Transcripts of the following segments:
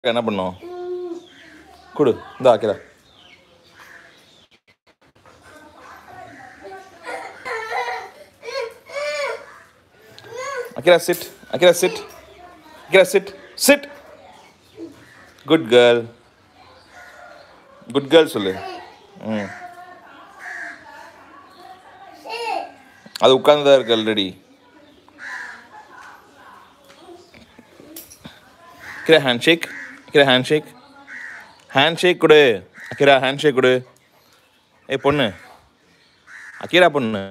என்ன பண்ணும் கொடு இந்த Akira Akira sit Akira sit Akira sit sit good girl good girl சொல்லு ம் அது உட்கார்ந்து தான் இருக்கு already Akira hand shake Akira hand shake hand shake கொடு அக்கிரா ஹேண்ட் ஷேக் கொடு ஏய் பொண்ணு அக்கிரா பொண்ணு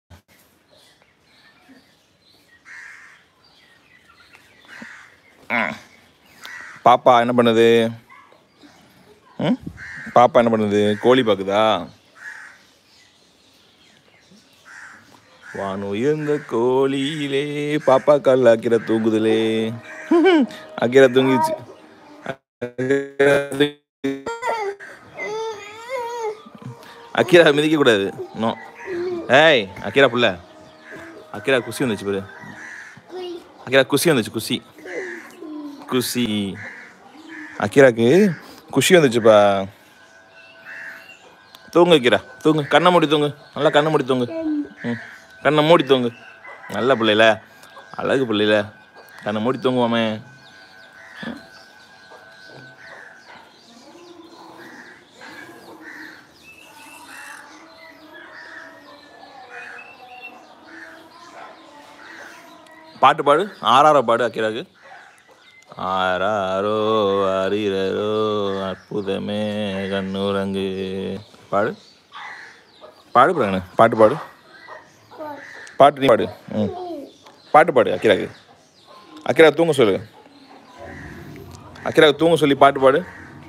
ம். பாப்பா என்ன பண்ணுது ம் பாப்பா என்ன பண்ணுது கோழி பார்க்குதா வான் உயர்ந்த கோழியிலே பாப்பா கால் அக்கிர தூங்குதுலே அக்கிர தூங்கிச்சு அக்கிரா மிதிக்க கூடாது நோ ஏய் அக்கிரா புள்ள அக்கிரா குசி வந்துச்சு பாரு அக்கிரா குசி வந்துச்சு குசி குசி அக்கிராக்கு குஷி வந்துச்சுப்பா தூங்கு அக்கிரா தூங்கு கண்ணை மூடி தூங்கு நல்லா கண்ணை மூடி தூங்கு ம் கண்ணை மூடி தூங்கு நல்ல பிள்ளைல அழகு பிள்ளைல கண்ணை மூடி தூங்குவாமே பாட்டு பாடு ஆறாரோ பாடு அக்கிராக்கு ஆராரோ அரிரரோ அற்புதமே கண்ணுரங்கு பாடு பாடு பிறகு பாட்டு பாடு பாட்டு நீ பாடு ம் பாட்டு பாடு அக்கிராக்கு அக்கிரா தூங்க சொல்லு அக்கிராக்கு தூங்க சொல்லி பாட்டு பாடு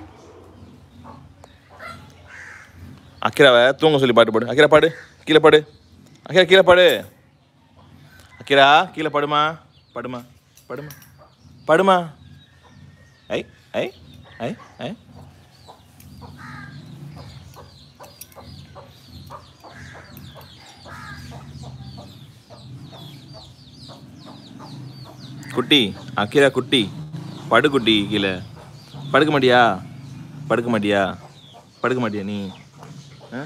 அக்கிராவை தூங்க சொல்லி பாட்டு பாடு அக்கிரா பாடு கீழே பாடு அக்கிரா கீழே பாடு அக்கிரா கீழே படுமா படுமா படுமா படுமா ஐ ஐ ஐ ஐ குட்டி அக்கிரா குட்டி படு குட்டி கீழே படுக்க மாட்டியா படுக்க மாட்டியா படுக்க மாட்டியா நீ ஆ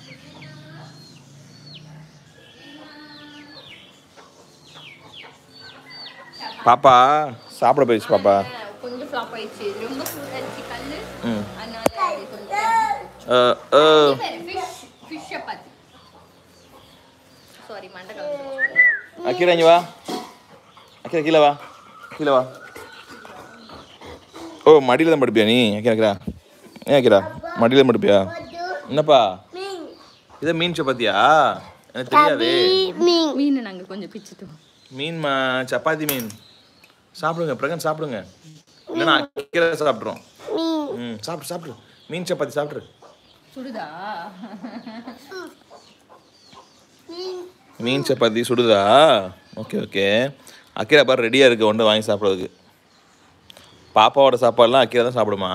பாப்பா சாப்பிட போயிடுச்சு பாப்பா கொஞ்சம் ஃப்ளாப் ஆயிடுச்சு ரொம்ப சூடாச்சு கல்லு ம் அதனால அது கொஞ்சம் அஹ், அஹ். ஃபிஷ் ஃபிஷ் சப்பாத்தி சாரி மண்டை கலந்து அக்கிரா இங்க வா அக்கிரா கீழே வா கீழே வா ஓ மடியில் தான் படுப்பியா நீ அக்கிரா அக்கிரா ஏன் அக்கிரா மடியில் தான் படுப்பியா என்னப்பா இதை மீன் சப்பாத்தியா எனக்கு தெரியாதே மீன் நாங்கள் கொஞ்சம் பிச்சுட்டோம் மீன்மா சப்பாத்தி மீன் சாப்பிடுங்க பிரகன் சாப்பிடுங்க இல்லைன்னா அக்கிரா சாப்பிட்றோம் ம் சாப்பிடு சாப்பிடு மீன் சப்பாத்தி சாப்பிட்ரு சுடுதா மீன் சப்பாத்தி சுடுதா ஓகே ஓகே அக்கிரா பாரு ரெடியாக இருக்கு ஒன்று வாங்கி சாப்பிட்றதுக்கு பாப்பாவோட சாப்பாடுலாம் அக்கிரா தான் சாப்பிடுமா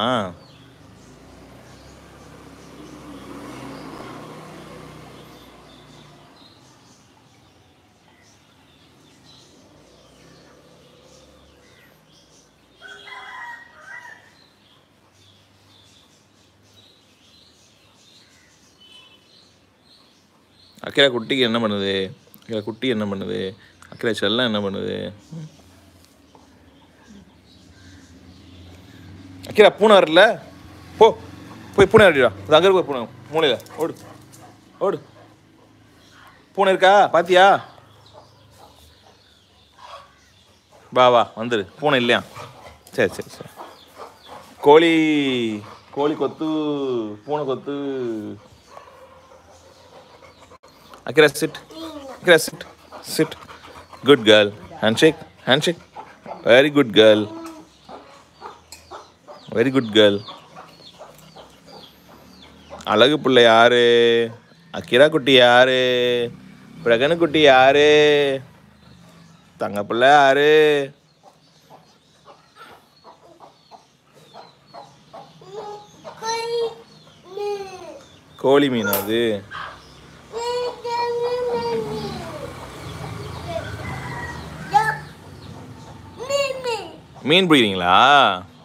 அக்கிரா குட்டிக்கு என்ன பண்ணுது அக்கிரா குட்டி என்ன பண்ணுது அக்கிரா செல்லம் என்ன பண்ணுது ம். அக்கிரா பூனை வரல போ போய் பூனை அடிடா அது அங்கே இருக்க பூனை மூலையில் ஓடு ஓடு பூனை இருக்கா பாத்தியா வா வா வந்துடு பூனை இல்லையா சரி சரி சரி கோழி கோழி கொத்து பூனை கொத்து Akira, sit. Akira, sit. Sit. Good girl. Handshake. Handshake. Very good girl. Very good girl. அழகு பிள்ளை யாரு அக்கிரா குட்டி யாரு பிரகனு குட்டி யாரு தங்க பிள்ளை யாரு கோழி மீன் அது மீன் பிடிக்கிறீங்களா